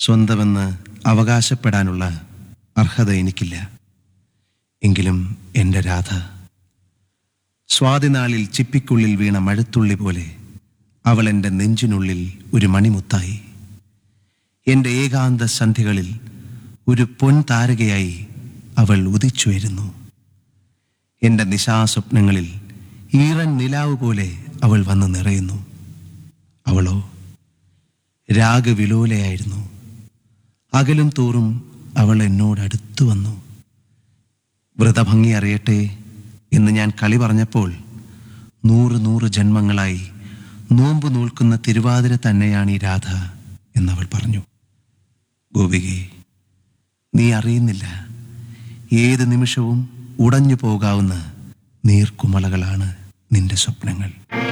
സ്വന്തമെന്ന് അവകാശപ്പെടാനുള്ള അർഹത എനിക്കില്ല എങ്കിലും എൻ്റെ രാധ സ്വാതിനാളിൽ ചിപ്പിക്കുള്ളിൽ വീണ മഴത്തുള്ളി പോലെ അവൾ എൻ്റെ നെഞ്ചിനുള്ളിൽ ഒരു മണിമുത്തായി എൻ്റെ ഏകാന്ത സന്ധികളിൽ ഒരു പൊൻതാരകയായി അവൾ ഉദിച്ചുയരുന്നു എൻ്റെ നിശാസ്വപ്നങ്ങളിൽ ഈറൻ നിലാവ് പോലെ അവൾ വന്ന് നിറയുന്നു അവളോ രാഗവിലോലയായിരുന്നു അകലും തോറും അവൾ എന്നോട് അടുത്തു വന്നു വ്രതഭംഗി അറിയട്ടെ എന്ന് ഞാൻ കളി പറഞ്ഞപ്പോൾ നൂറ് നൂറ് ജന്മങ്ങളായി നോമ്പ് നോൽക്കുന്ന തിരുവാതിര തന്നെയാണ് ഈ രാധ എന്നവൾ പറഞ്ഞു ഗോപികെ നീ അറിയുന്നില്ല ഏത് നിമിഷവും ഉടഞ്ഞു പോകാവുന്ന നീർക്കുമളകളാണ് നിന്റെ സ്വപ്നങ്ങൾ